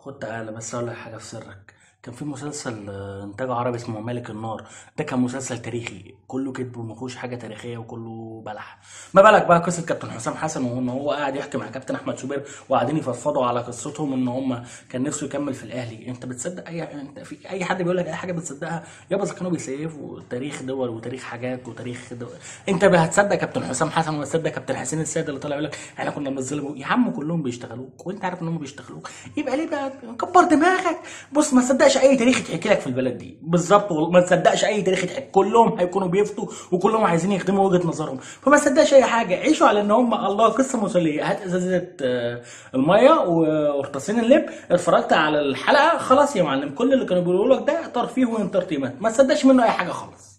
خد تعالى بس اقول لك حاجه في سرك كان في مسلسل آه، انتاج عربي اسمه ملك النار ده كان مسلسل تاريخي كله كذب وما فيهوش حاجه تاريخيه وكله بلح ما بالك بقى قصه كابتن حسام حسن وان هو قاعد يحكي مع كابتن احمد شوبير وقاعدين يفضفضوا على قصتهم ان هم كان نفسه يكمل في الاهلي انت بتصدق اي انت في اي حد بيقول لك اي حاجه بتصدقها يابا اذا كانوا بيسيفوا تاريخ دول وتاريخ حاجات وتاريخ دول انت بقى هتصدق كابتن حسام حسن ولا تصدق كابتن حسين السيد اللي طالع يقول لك احنا كنا بنظلمه يا عم كلهم بيشتغلوك وانت عارف ان هم بيشتغلوك يبقى ليه بقى كبر دماغك بص ما تصدقش اي تاريخ يتحكي لك في البلد دي بالظبط والله ما تصدقش اي تاريخ يتحكي كلهم هيكونوا بيفتوا وكلهم عايزين يخدموا وجهه نظرهم فما تصدقش اي حاجه عيشوا على ان هم الله قصه مسليه هات ازازه آه، الميه وقرطاسين اللب اتفرجت على الحلقه خلاص يا معلم كل اللي كانوا بيقولوا لك ده ترفيه وانترتينمنت ما تصدقش منه اي حاجه خالص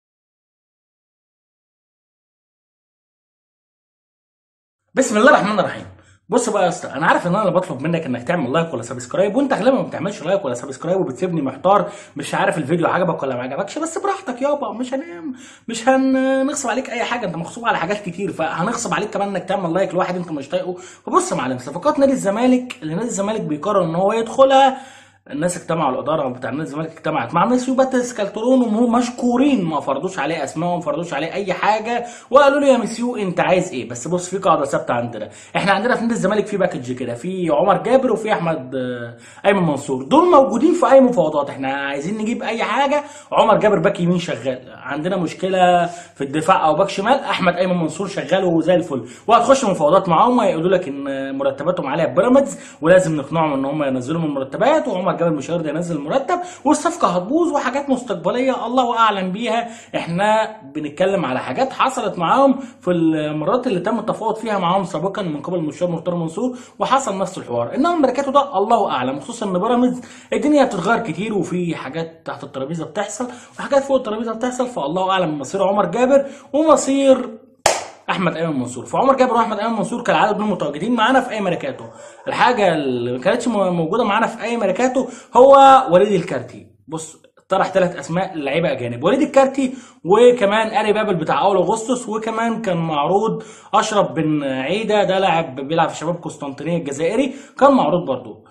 بسم الله الرحمن الرحيم بص بقى يا اسطى انا عارف ان انا اللي بطلب منك انك تعمل لايك ولا سبسكرايب وانت غالبا ما بتعملش لايك ولا سبسكرايب وبتسيبني محتار مش عارف الفيديو عجبك ولا ما عجبكش بس براحتك يابا مش هنام مش هنغصب عليك اي حاجه انت مغصوب على حاجات كتير فهنغصب عليك كمان انك تعمل لايك لواحد انت مش طايقه فبص يا معلم صفقات نادي الزمالك اللي نادي الزمالك بيقرر ان هو يدخلها الناس اجتمعوا الاداره بتاع نادي الزمالك اجتمعت مع ميسي وباتريس كالترون وهم مشكورين ما فرضوش عليه اسماء وما فرضوش عليه اي حاجه وقالوا له يا ميسيو انت عايز ايه بس بص في قاعده ثابته عندنا احنا عندنا في نادي الزمالك في باكج كده في عمر جابر وفي احمد آه، ايمن منصور دول موجودين في اي مفاوضات احنا عايزين نجيب اي حاجه عمر جابر باك يمين شغال عندنا مشكله في الدفاع او باك شمال احمد ايمن منصور شغال وزي الفل وهتخش مفاوضات معاهم وهيقولوا لك ان مرتباتهم عليها بيراميدز ولازم نقنعهم ان هم ينزلوا من المرتبات وعمر جابر مش هيرضى ينزل المرتب والصفقه هتبوظ وحاجات مستقبليه الله اعلم بيها احنا بنتكلم على حاجات حصلت معاهم في المرات اللي تم التفاوض فيها معاهم سابقا من قبل المستشار مرتضى منصور وحصل نفس الحوار انما الميركاتو ده الله اعلم خصوصا ان بيراميدز الدنيا بتتغير كتير وفي حاجات تحت الترابيزه بتحصل وحاجات فوق الترابيزه بتحصل فالله اعلم مصير عمر جابر ومصير احمد ايمن منصور فعمر جابر واحمد ايمن منصور كالعاده دول متواجدين معانا في اي ميركاتو الحاجه اللي ما كانتش م- موجوده معانا في اي ميركاتو هو وليد الكارتي بص طرح ثلاث اسماء لعيبه اجانب وليد الكارتي وكمان اري بابل بتاع اول اغسطس وكمان كان معروض اشرف بن عيده ده لاعب بيلعب في شباب قسطنطينيه الجزائري كان معروض برضه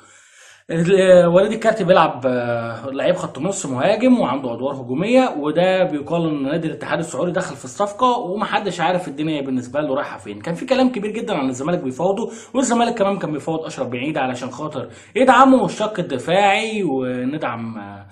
ال- وليد الكارتي بيلعب آه، لعيب خط نص مهاجم وعنده ادوار هجوميه وده بيقال ان نادي الاتحاد السعودي دخل في الصفقه ومحدش عارف الدنيا بالنسبه له رايحه فين كان في كلام كبير جدا عن الزمالك بيفاوضه والزمالك كمان كان بيفاوض اشرف بعيد علشان خاطر يدعموا الشق الدفاعي وندعم آه،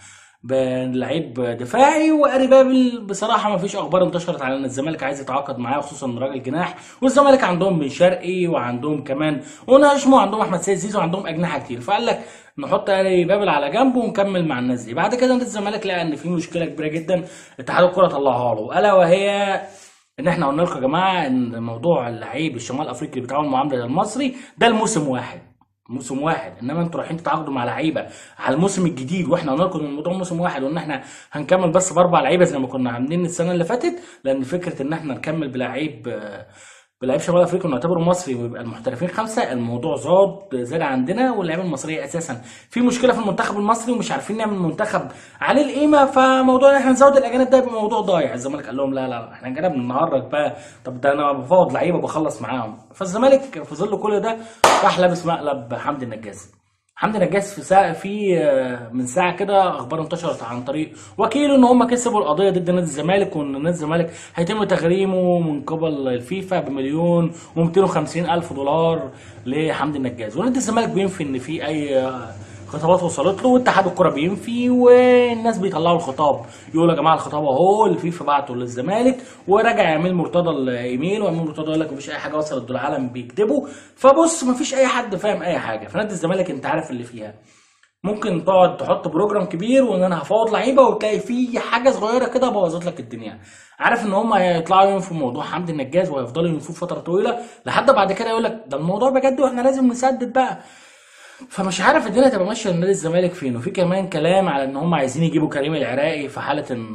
بلعيب دفاعي واري بابل بصراحه ما فيش اخبار انتشرت على ان الزمالك عايز يتعاقد معاه خصوصا ان راجل جناح والزمالك عندهم بن شرقي وعندهم كمان ونجم وعندهم احمد سيد زيزو وعندهم اجنحه كتير فقال لك نحط اري بابل على جنب ونكمل مع الناس دي بعد كده نادي الزمالك لقى ان في مشكله كبيره جدا اتحاد الكره طلعها له الا وهي ان احنا قلنا لكم يا جماعه ان موضوع اللعيب الشمال الافريقي اللي بيتعامل معامله المصري ده الموسم واحد موسم واحد انما انتوا رايحين تتعاقدوا مع لعيبه على الموسم الجديد واحنا قلنا لكم ان الموضوع موسم واحد وان احنا هنكمل بس باربع لعيبه زي ما كنا عاملين السنه اللي فاتت لان فكره ان احنا نكمل بلعيب آه، بلعيب شمال افريقيا ونعتبره مصري ويبقى المحترفين خمسه الموضوع زاد زاد عندنا واللعيبه المصريه اساسا في مشكله في المنتخب المصري ومش عارفين نعمل منتخب عليه القيمه فموضوع ان احنا نزود الاجانب ده يبقى موضوع ضايع الزمالك قال لهم لا لا لا احنا جايبنا النهارده بقى طب ده انا بفاوض لعيبه بخلص معاهم فالزمالك في ظل كل ده راح لابس مقلب حمدي النجاز حمدي نجاز في ساعة في آه، من ساعة كده أخبار انتشرت عن طريق وكيله إن هم كسبوا القضية ضد نادي الزمالك وإن نادي الزمالك هيتم تغريمه من قبل الفيفا بمليون و250 ألف دولار لحمدي النجاز ونادي الزمالك بينفي إن في أي آه، خطابات وصلت له واتحاد الكرة بينفي والناس بيطلعوا الخطاب يقولوا يا جماعة الخطاب أهو الفيفا بعته للزمالك ورجع يعمل مرتضى الايميل وامين مرتضى يقول لك مفيش اي حاجه وصلت دول العالم بيكتبوا فبص مفيش اي حد فاهم اي حاجه فنادي الزمالك انت عارف اللي فيها ممكن تقعد تحط بروجرام كبير وان انا هفاوض لعيبه وتلاقي في حاجه صغيره كده بوظت لك الدنيا عارف ان هم هيطلعوا ينفوا موضوع حمدي النجاز وهيفضلوا ينفوه فتره طويله لحد بعد كده يقول لك ده الموضوع بجد واحنا لازم نسدد بقى فمش عارف الدنيا تبقى ماشيه لنادي الزمالك فين وفي كمان كلام على ان هم عايزين يجيبوا كريم العراقي في حاله ان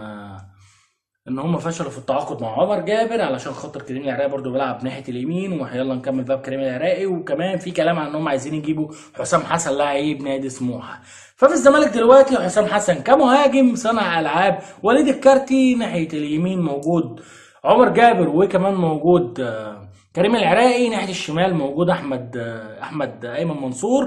ان هم فشلوا في التعاقد مع عمر جابر علشان خاطر كريم العراقي برضو بيلعب ناحيه اليمين ويلا نكمل بقى بكريم العراقي وكمان في كلام عن ان هم عايزين يجيبوا حسام حسن لاعب نادي سموحه ففي الزمالك دلوقتي حسام حسن كمهاجم صنع العاب وليد الكارتي ناحيه اليمين موجود عمر جابر وكمان موجود آه، كريم العراقي ناحيه الشمال موجود احمد آه، احمد ايمن منصور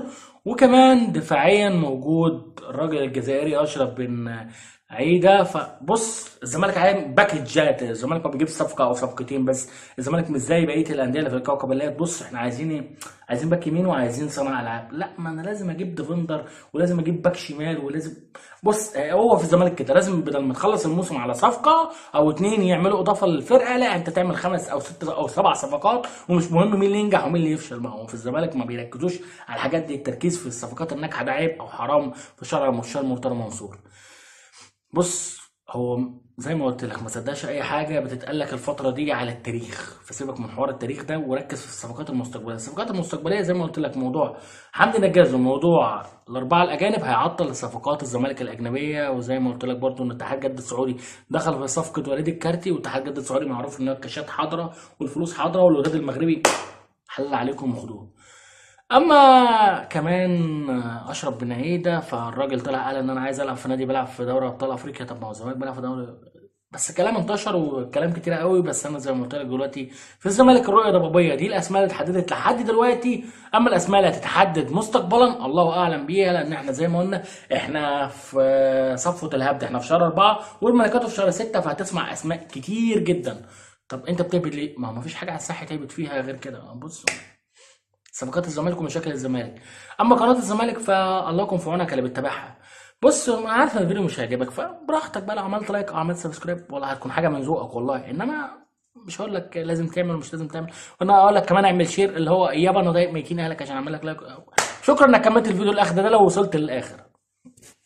وكمان دفاعيا موجود الراجل الجزائري اشرف بن عيده فبص الزمالك عامل باكجات الزمالك ما بيجيبش صفقه او صفقتين بس الزمالك مش زي بقيه الانديه اللي في الكوكب اللي هي تبص احنا عايزين ايه عايزين باك يمين وعايزين صانع العاب لا ما انا لازم اجيب ديفندر ولازم اجيب باك شمال ولازم بص هو في الزمالك كده لازم بدل ما تخلص الموسم على صفقه او اتنين يعملوا اضافه للفرقه لا انت تعمل خمس او ست او سبع صفقات ومش مهم مين اللي ينجح ومين اللي يفشل ما هو في الزمالك ما بيركزوش على الحاجات دي التركيز في الصفقات الناجحه ده عيب او حرام في شرع المستشار مرتضى منصور بص هو زي ما قلت لك ما تصدقش اي حاجه بتتقال لك الفتره دي على التاريخ فسيبك من حوار التاريخ ده وركز في الصفقات المستقبليه الصفقات المستقبليه زي ما قلت لك موضوع حمدي نجاز وموضوع الاربعه الاجانب هيعطل صفقات الزمالك الاجنبيه وزي ما قلت لك برضو ان اتحاد جده السعودي دخل في صفقه وليد الكارتي واتحاد جده السعودي معروف ان الكاشات حاضره والفلوس حاضره والوداد المغربي حل عليكم وخدوه اما كمان اشرف بن عيده فالراجل طلع قال ان انا عايز العب في نادي بيلعب في دوري ابطال افريقيا طب ما هو الزمالك بيلعب في دوري بس الكلام انتشر وكلام كتير قوي بس انا زي ما قلت لك دلوقتي في الزمالك الرؤيه ضبابيه دي الاسماء اللي اتحددت لحد دلوقتي اما الاسماء اللي هتتحدد مستقبلا الله اعلم بيها لان احنا زي ما قلنا احنا في صفوه الهبد احنا في شهر اربعه والملكات في شهر سته فهتسمع اسماء كتير جدا طب انت بتهبط ليه؟ ما هو مفيش حاجه على الساحه تهبط فيها غير كده بص صفقات الزمالك ومشاكل الزمالك اما قناه الزمالك فالله يكون في عونك اللي بتتابعها بص انا عارف ان الفيديو مش هيعجبك فبراحتك بقى لو عملت لايك او عملت سبسكرايب والله هتكون حاجه من ذوقك والله انما مش هقول لك لازم تعمل ومش لازم تعمل وانا اقول لك كمان اعمل شير اللي هو يابا انا ضايق ميكين اهلك عشان اعمل لك لايك شكرا انك كملت الفيديو الاخر ده لو وصلت للاخر